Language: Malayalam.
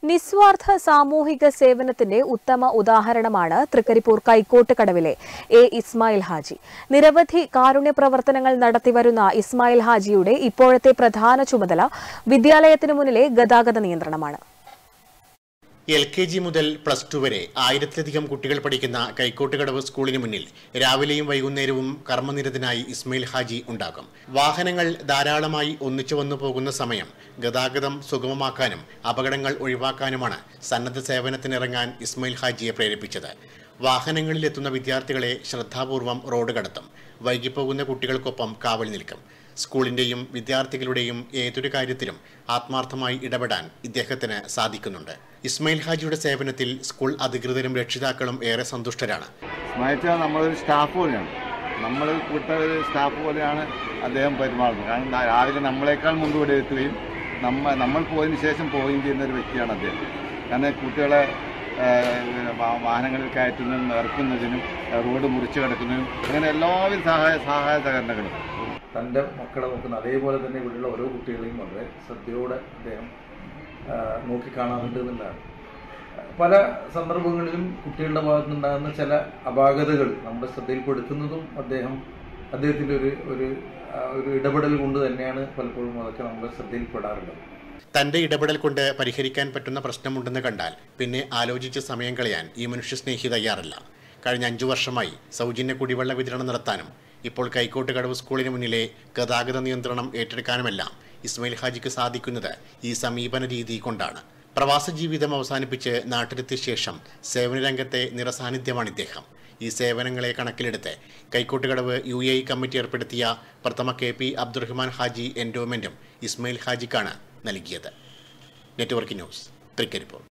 നിസ്വാർത്ഥ സാമൂഹിക സേവനത്തിന്റെ ഉത്തമ ഉദാഹരണമാണ് തൃക്കരിപ്പൂർ കൈക്കോട്ട് കടവിലെ എ ഇസ്മായിൽ ഹാജി നിരവധി കാരുണ്യ പ്രവർത്തനങ്ങൾ നടത്തിവരുന്ന ഇസ്മായിൽ ഹാജിയുടെ ഇപ്പോഴത്തെ പ്രധാന ചുമതല വിദ്യാലയത്തിനു മുന്നിലെ ഗതാഗത നിയന്ത്രണമാണ് എൽ കെ ജി മുതൽ പ്ലസ് ടു വരെ ആയിരത്തിലധികം കുട്ടികൾ പഠിക്കുന്ന കൈക്കോട്ടുകടവ് സ്കൂളിന് മുന്നിൽ രാവിലെയും വൈകുന്നേരവും കർമ്മനിരതനായി ഇസ്മയിൽ ഹാജി ഉണ്ടാകും വാഹനങ്ങൾ ധാരാളമായി ഒന്നിച്ചു വന്നു പോകുന്ന സമയം ഗതാഗതം സുഗമമാക്കാനും അപകടങ്ങൾ ഒഴിവാക്കാനുമാണ് സന്നദ്ധ സേവനത്തിനിറങ്ങാൻ ഇസ്മയിൽ ഹാജിയെ പ്രേരിപ്പിച്ചത് വാഹനങ്ങളിലെത്തുന്ന വിദ്യാർത്ഥികളെ ശ്രദ്ധാപൂർവം റോഡ് കടത്തും വൈകിപ്പോകുന്ന കുട്ടികൾക്കൊപ്പം കാവൽ നിൽക്കും സ്കൂളിന്റെയും വിദ്യാർത്ഥികളുടെയും ഏതൊരു കാര്യത്തിലും ആത്മാർത്ഥമായി ഇടപെടാൻ ഇദ്ദേഹത്തിന് സാധിക്കുന്നുണ്ട് ഇസ്മയിൽ ഹാജിയുടെ സേവനത്തിൽ സ്കൂൾ അധികൃതരും രക്ഷിതാക്കളും ഏറെ സന്തുഷ്ടരാണ് സ്മരിച്ചാൽ നമ്മളൊരു സ്റ്റാഫ് പോലെയാണ് നമ്മൾ കൂട്ട ഒരു സ്റ്റാഫ് പോലെയാണ് അദ്ദേഹം പെരുമാറുന്നത് കാരണം ന- രാവിലെ നമ്മളെക്കാൾ മുമ്പ് ഇവിടെ എത്തുകയും നമ്മ നമ്മൾ പോയതിന് ശേഷം പോവുകയും ചെയ്യുന്ന ഒരു വ്യക്തിയാണ് അദ്ദേഹം കാരണം കുട്ടികളെ ഏഹ്, വാ- വാഹനങ്ങളിൽ കയറ്റുന്നതിനും ഇറക്കുന്നതിനും ഏഹ്, റോഡ് മുറിച്ച് കിടക്കുന്നതിനും അങ്ങനെ എല്ലാവിധ സഹായ സഹായ സഹകരണങ്ങളും തൻ്റെ മക്കളെ നോക്കുന്ന അതേപോലെ തന്നെ ഇവിടെയുള്ള ഓരോ കുട്ടികളെയും വളരെ ശ്രദ്ധയോടെ അദ്ദേഹം ആ, നോക്കിക്കാണാറുണ്ട് എന്നുള്ളതാണ് പല സന്ദർഭങ്ങളിലും കുട്ടികളുടെ ഭാഗത്ത് നിന്നുണ്ടാകുന്ന ചില അപാകതകൾ നമ്മുടെ ശ്രദ്ധയിൽപ്പെടുത്തുന്നതും അദ്ദേഹം അദ്ദേഹത്തിൻ്റെ ഒരു ഒരു ആ, ഒരു ഇടപെടൽ കൊണ്ട് തന്നെയാണ് പലപ്പോഴും അതൊക്കെ നമ്മുടെ ശ്രദ്ധയിൽപ്പെടാറുള്ളത് തന്റെ ഇടപെടൽ കൊണ്ട് പരിഹരിക്കാൻ പറ്റുന്ന പ്രശ്നമുണ്ടെന്ന് കണ്ടാൽ പിന്നെ ആലോചിച്ച് സമയം കളയാൻ ഈ മനുഷ്യസ്നേഹി തയ്യാറല്ല കഴിഞ്ഞ അഞ്ചു വർഷമായി സൗജന്യ കുടിവെള്ള വിതരണം നടത്താനും ഇപ്പോൾ കൈക്കോട്ട് കടവ് സ്കൂളിന് മുന്നിലെ ഗതാഗത നിയന്ത്രണം ഏറ്റെടുക്കാനുമെല്ലാം ഇസ്മയിൽ ഹാജിക്ക് സാധിക്കുന്നത് ഈ സമീപന രീതി കൊണ്ടാണ് പ്രവാസ ജീവിതം അവസാനിപ്പിച്ച് നാട്ടിലെത്തിയ ശേഷം സേവനരംഗത്തെ നിറസാന്നിധ്യമാണ് ഇദ്ദേഹം ഈ സേവനങ്ങളെ കണക്കിലെടുത്ത് Kaikkottukadavu U A E committee ഏർപ്പെടുത്തിയ പ്രഥമ കെ പി അബ്ദുറഹ്മാൻ ഹാജി എൻഡോമെന്റും ഇസ്മയിൽ ഹാജിക്കാണ് നൽകിയത് നെറ്റ്വർക്ക് ന്യൂസ് തൃക്കരിപ്പൂർ